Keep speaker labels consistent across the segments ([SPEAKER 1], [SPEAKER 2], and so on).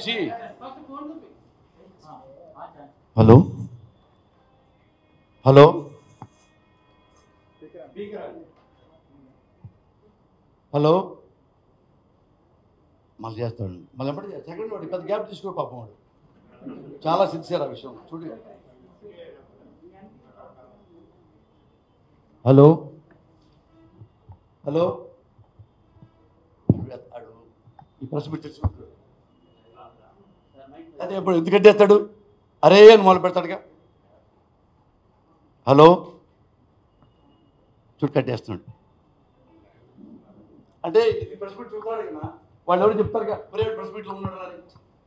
[SPEAKER 1] C hello hello hello మళ్ళీ చేస్తాడు మళ్ళీ ఎప్పటి సెకండ్ వాడు పెద్ద గ్యాప్ తీసుకోడు పాపం వాడు చాలా సిన్సియర్ ఆ విషయం చూడు హలో హలో అడు ఈ ప్రశ్న పెట్టి తెలుసుకుంటాడు అదే ఇప్పుడు ఎందుకు కట్టేస్తాడు అరే అని మొదలు పెడతాడుగా హలో చూడు కట్టేస్తున్నాడు అంటే ఇది ప్రెస్ మీట్ చూస్తాడు కదా వాళ్ళు ఎవరు చెప్తారుగా ప్రైవేట్ ప్రెస్ మీట్లో ఉన్నాడు అని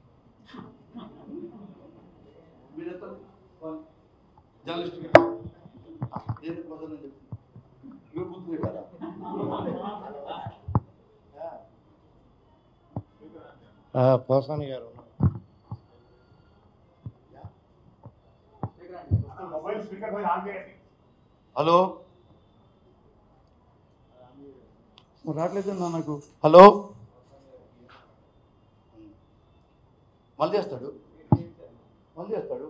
[SPEAKER 1] మీరు ఎంత జర్నలిస్ట్ నేను ప్రజలు చెప్తున్నాను ఇవి గుర్తుంది కదా
[SPEAKER 2] పోసాని గారు
[SPEAKER 3] మొబైల్ స్పీకర్ మీద ఆన్ చేయండి
[SPEAKER 1] హలో మరి రావట్లేదు నా నాకు హలో మళ్ళీ చేస్తాడు మళ్ళీ చేస్తాడు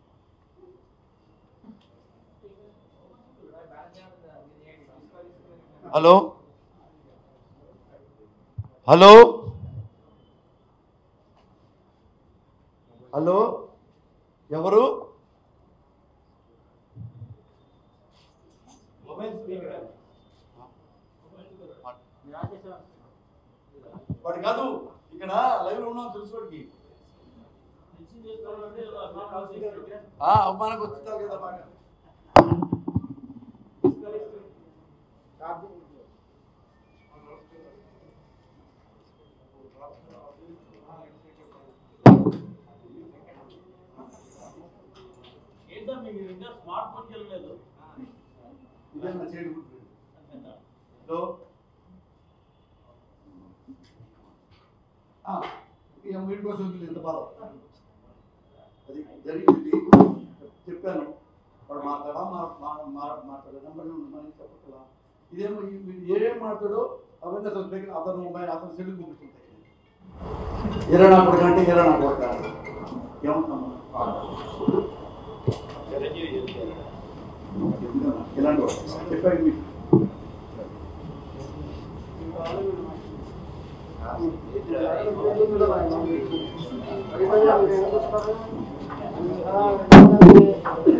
[SPEAKER 1] హలో హలో హలో ఎవరు వాడు కాదు ఇక్కడ లైవ్ లో ఉన్నాం తెలుసు వాడికి ఆ, అవమానం వచ్చింది కదా బాగా
[SPEAKER 4] ఏంటో మీకు ఇంకా స్మార్ట్ ఫోన్ వెళ్ళలేదు
[SPEAKER 1] ఇదే నా చేయడు హలో ఆ, ఇక వీడి కోసం వదిలేదు ఎంత బాధ అది జరిగింది చెప్పాను వాడు మాట్లాడా మా మా- మా- మాట్లాడే నెంబర్ ఉందని చెప్పట్లా ఇదేమో ఈ- వీడు ఏమేం మాట్లాడో అవన్నీ అసలు దగ్గర అతను మొబైల్ అతను సెల్ పంపిస్తుంటాయి ఇరవై నా కొడుకు అంటే ఇరవై నా కొడుకు ఏమంటున్నాము ఇలాంటి వాడు. చెప్పాను మీకు
[SPEAKER 2] ఆ